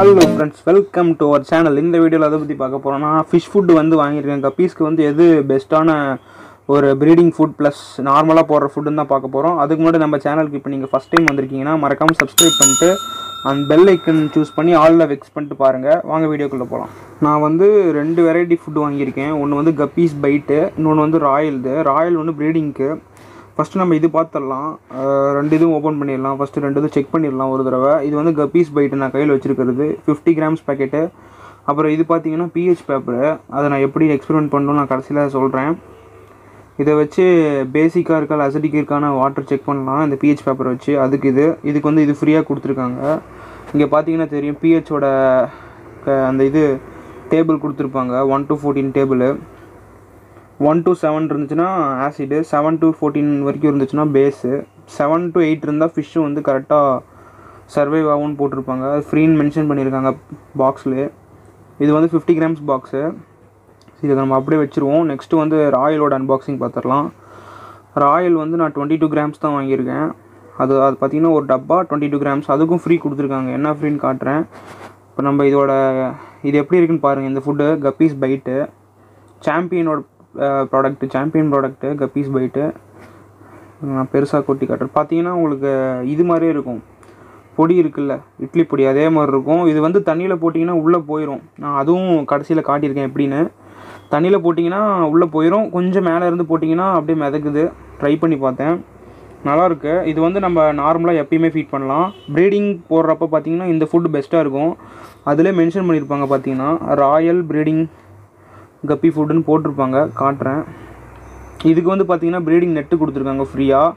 hello friends welcome to our channel இந்த வீடியோவில் அதை பற்றி பார்க்க போகிறோம்னா ஃபிஷ் ஃபுட்டு வந்து வாங்கியிருக்கேன் கப்பீஸ்க்கு வந்து எது பெஸ்ட்டான ஒரு ப்ரீடிங் ஃபுட் ப்ளஸ் நார்மலாக போடுற ஃபுட்டுன்னு தான் பார்க்க போகிறோம் அதுக்கு முன்னாடி நம்ம சேனலுக்கு இப்போ நீங்கள் ஃபஸ்ட் டைம் வந்திருக்கீங்கன்னா மறக்காமல் சப்ஸ்கிரைப் பண்ணிட்டு அந்த பெல் ஐக்கன் சூஸ் பண்ணி ஆலில் வெக்ஸ் பண்ணிட்டு பாருங்கள் வாங்க வீடியோக்குள்ளே போகலாம் நான் வந்து ரெண்டு வெரைட்டி ஃபுட்டு வாங்கியிருக்கேன் ஒன்று வந்து கப்பீஸ் பைட்டு இன்னொன்று வந்து ராயல்து ராயல் வந்து ப்ரீடிங்க்கு ஃபஸ்ட்டு நம்ம இது பார்த்துடலாம் அஹ் ரெண்டு இதுவும் ஓப்பன் பண்ணிடலாம் ஃபஸ்ட்டு ரெண்டு இதுவும் செக் பண்ணிடலாம் ஒரு தடவை இது வந்து கப்பீஸ் பைட்டு நான் கையில் வச்சுருக்கிறது ஃபிஃப்டி கிராம்ஸ் பேக்கெட்டு அப்புறம் இது பார்த்தீங்கன்னா பிஹெச் பேப்பரு அதை நான் எப்படி எக்ஸ்பெரிமெண்ட் பண்ணணும் நான் கடைசியில் சொல்கிறேன் இதை வச்சு பேசிக்காக இருக்கா அசிடிக் இருக்கான வாட்டர் செக் பண்ணலாம் இந்த பிஹெச் பேப்பரை வச்சு அதுக்கு இது இதுக்கு வந்து இது ஃப்ரீயாக கொடுத்துருக்காங்க இங்கே பார்த்தீங்கன்னா தெரியும் பிஹெச்சோட அந்த இது டேபிள் கொடுத்துருப்பாங்க one to fourteen table one to seven இருந்துச்சுன்னா ஆசிடு செவன் டு ஃபோர்டீன் வரைக்கும் இருந்துச்சுன்னா பேஸு செவன் டு எயிட் இருந்தால் ஃபிஷ்ஷு வந்து கரெக்டாக சர்வைவ் ஆகும்னு போட்டிருப்பாங்க அது ஃப்ரீன்னு மென்ஷன் பண்ணியிருக்காங்க பாக்ஸ்லேயே இது வந்து ஃபிஃப்டி கிராம்ஸ் பாக்ஸு இதை நம்ம அப்படியே வச்சுருவோம் நெக்ஸ்ட்டு வந்து ராயலோட அன்பாக்சிங் பார்த்துடலாம் ராயல் வந்து நான் டுவெண்ட்டி டூ கிராம்ஸ் தான் வாங்கியிருக்கேன் அது அது பார்த்திங்கன்னா ஒரு டப்பா டுவெண்ட்டி டூ கிராம்ஸ் அதுக்கும் ஃப்ரீ கொடுத்துருக்காங்க என்ன ஃப்ரீன்னு காட்டுறேன் இப்போ நம்ம இதோட இது எப்படி இருக்குன்னு பாருங்கள் இந்த ஃபுட்டு கப்பீஸ் பைட்டு சாம்பியனோட product champion product guppies bite நான் பெருசாக கொட்டி காட்டுறேன் பார்த்தீங்கன்னா உங்களுக்கு இது மாதிரியே இருக்கும் பொடி இருக்குல்ல இட்லி பொடி அதே மாதிரி இருக்கும் இது வந்து தண்ணியில் போட்டிங்கன்னா உள்ளே போயிடும் நான் அதுவும் கடைசியில் காட்டியிருக்கேன் எப்படின்னு தண்ணியில் போட்டிங்கன்னா உள்ளே போயிடும் கொஞ்சம் மேலே இருந்து போட்டிங்கன்னா அப்படியே மிதக்குது ட்ரை பண்ணி பார்த்தேன் நல்லாயிருக்கு இது வந்து நம்ம நார்மலாக எப்பயுமே ஃபீட் பண்ணலாம் ப்ரீடிங் போடுறப்ப பார்த்தீங்கன்னா இந்த ஃபுட் பெஸ்ட்டாக இருக்கும் அதிலே மென்ஷன் பண்ணியிருப்பாங்க பார்த்தீங்கன்னா ராயல் ப்ரீடிங் கப்பி ஃபுட்டுன்னு போட்டிருப்பாங்க காட்டுறேன் இதுக்கு வந்து பார்த்தீங்கன்னா ப்ரீடிங் நெட்டு கொடுத்துருக்காங்க ஃப்ரீயாக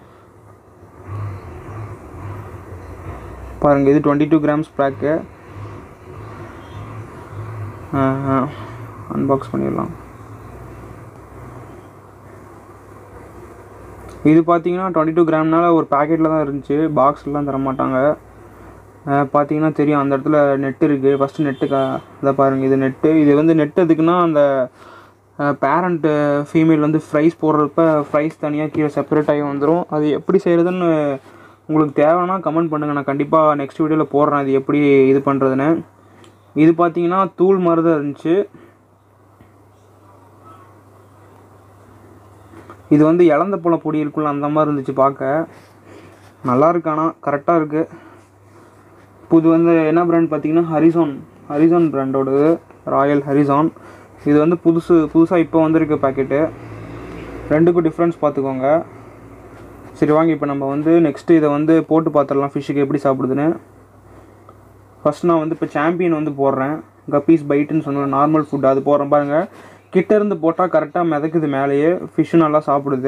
பாருங்கள் இது twenty two grams pack unbox பண்ணிடலாம் இது பார்த்தீங்கன்னா டுவெண்ட்டி டூ கிராம்னால ஒரு பேக்கெட்டில் தான் இருந்துச்சு பாக்ஸ்லாம் தர மாட்டாங்க பார்த்தீங்கன்னா தெரியும் அந்த இடத்துல நெட் இருக்குது ஃபஸ்ட்டு நெட்டு கா அதை பாருங்கள் இது நெட்டு இது வந்து நெட் எதுக்குன்னா அந்த பேரண்ட்டு ஃபீமேல் வந்து ஃப்ரைஸ் போடுறப்ப ஃப்ரைஸ் தனியாக கீழே செப்பரேட் ஆகி வந்துடும் அது எப்படி செய்கிறதுன்னு உங்களுக்கு தேவைன்னா கமெண்ட் பண்ணுங்கள் நான் கண்டிப்பாக நெக்ஸ்ட் வீடியோவில் போடுறேன் இது எப்படி இது பண்ணுறதுன்னு இது பார்த்தீங்கன்னா தூள் மாதிரி தான் இருந்துச்சு இது வந்து இழந்த பழ பொடி இருக்குல்ல அந்த மாதிரி இருந்துச்சு பார்க்க நல்லா இருக்கு ஆனால் கரெக்டாக இருக்குது புது வந்து என்ன பிராண்ட் பார்த்தீங்கன்னா ஹரிசான் ஹரிசான் பிராண்டோடது ராயல் ஹரிசான் இது வந்து புதுசு புதுசாக இப்போ வந்திருக்க பேக்கெட்டு ரெண்டுக்கும் டிஃப்ரென்ஸ் பார்த்துக்கோங்க சரி வாங்க இப்போ நம்ம வந்து நெக்ஸ்ட்டு இதை வந்து போட்டு பார்த்துடலாம் ஃபிஷ்ஷுக்கு எப்படி சாப்பிடுதுன்னு ஃபஸ்ட் நான் வந்து இப்போ சாம்பியன் வந்து போடுறேன் கப்பீஸ் பைட்டுன்னு சொன்னேன் நார்மல் ஃபுட் அது போடுறேன் பாருங்கள் கிட்ட இருந்து போட்டால் கரெக்டாக மிதக்குது மேலேயே ஃபிஷ்ஷு நல்லா சாப்பிடுது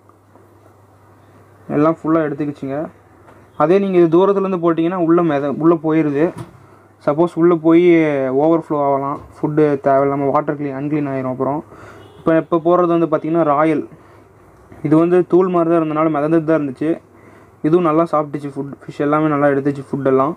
எல்லாம் ஃபுல்லாக எடுத்துக்கிச்சுங்க அதே நீங்கள் இது தூரத்துலேருந்து போட்டிங்கன்னா உள்ளே மித உள்ளே போயிடுது சப்போஸ் உள்ளே போய் ஓவர் ஃப்ளோ ஆகலாம் ஃபுட்டு தேவையில்லாமல் வாட்டர் க்ளீன் அன்க்ளீன் ஆயிரும் அப்புறம் இப்போ இப்போ போடுறது வந்து பார்த்திங்கன்னா ராயல் இது வந்து தூள் மாதிரி தான் இருந்தனால மிதந்துட்டு தான் இருந்துச்சு இதுவும் நல்லா சாப்பிட்டுச்சு ஃபுட் ஃபிஷ் எல்லாமே நல்லா எடுத்துச்சு ஃபுட்டெல்லாம்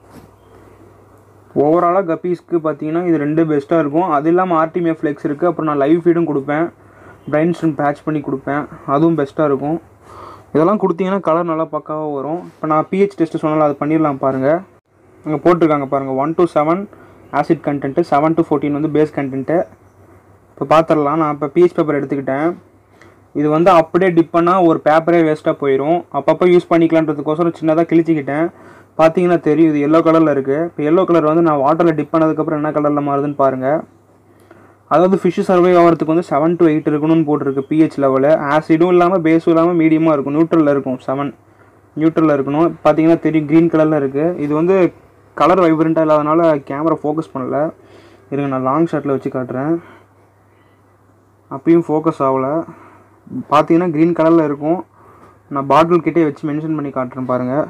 ஓவராலாக கப்பீஸ்க்கு பார்த்தீங்கன்னா இது ரெண்டு பெஸ்ட்டாக இருக்கும் அது இல்லாமல் ஆர்டிமியா ஃப்ளெக்ஸ் இருக்குது அப்புறம் நான் லைவ் ஃபீடும் கொடுப்பேன் பிரைன் ஸ்ட்ரிம் பேட்ச் பண்ணி கொடுப்பேன் அதுவும் பெஸ்ட்டாக இருக்கும் இதெல்லாம் கொடுத்தீங்கன்னா கலர் நல்லா பக்காவாக வரும் இப்போ நான் பிஹெச் டெஸ்ட்டு சொன்னால அது பண்ணிடலாம் பாருங்கள் அங்கே போட்டிருக்காங்க பாருங்கள் one to seven acid content seven to fourteen வந்து பேஸ் கண்டென்ட்டு இப்போ பார்த்துடலாம் நான் இப்போ பிஹெச் பேப்பர் எடுத்துக்கிட்டேன் இது வந்து அப்படியே டிப் பண்ணால் ஒரு பேப்பரே வேஸ்ட்டாக போயிடும் அப்பப்போ யூஸ் பண்ணிக்கலான்றதுக்கோசரம் சின்னதாக கிழிச்சிக்கிட்டேன் பார்த்தீங்கன்னா தெரியும் இது எல்லோ கலரில் இருக்குது இப்போ எல்லோ கலர் வந்து நான் வாட்டரில் டிப் பண்ணதுக்கப்புறம் என்ன கலரில் மாறுதுன்னு பாருங்கள் அதாவது ஃபிஷ்ஷு சர்வை ஆகிறதுக்கு வந்து செவன் டு எயிட் இருக்கணும்னு போட்டிருக்கு பிஹெச் லெவலு ஆசிடும் இல்லாமல் பேஸும் இல்லாமல் மீடியமாக இருக்கும் நியூட்ரலில் இருக்கும் செவன் நியூட்ரலில் இருக்கணும் பார்த்தீங்கன்னா தெரியும் க்ரீன் கலரில் இருக்குது இது வந்து கலர் வைப்ரண்ட்டாக இல்லாதனால கேமரா ஃபோக்கஸ் பண்ணல இருங்க நான் லாங் ஷாட்டில் வச்சு காட்டுறேன் அப்பயும் ஃபோக்கஸ் ஆகலை பார்த்தீங்கன்னா க்ரீன் கலரில் இருக்கும் நான் பாட்டில் கிட்டே வச்சு மென்ஷன் பண்ணி காட்டுறேன் பாருங்கள்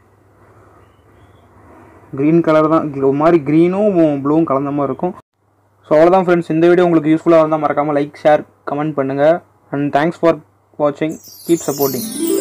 க்ரீன் கலர் தான் ஒரு மாதிரி க்ரீனும் ப்ளூவும் கலந்த மாதிரி இருக்கும் ஸோ அவ்வளோதான் ஃப்ரெண்ட்ஸ் இந்த வீடியோ உங்களுக்கு யூஸ்ஃபுல்லாக இருந்தால் மறக்காமல் லைக் ஷேர் கமெண்ட் பண்ணுங்கள் அண்ட் தேங்க்ஸ் ஃபார் வாட்சிங் கீப் சப்போர்ட்டிங்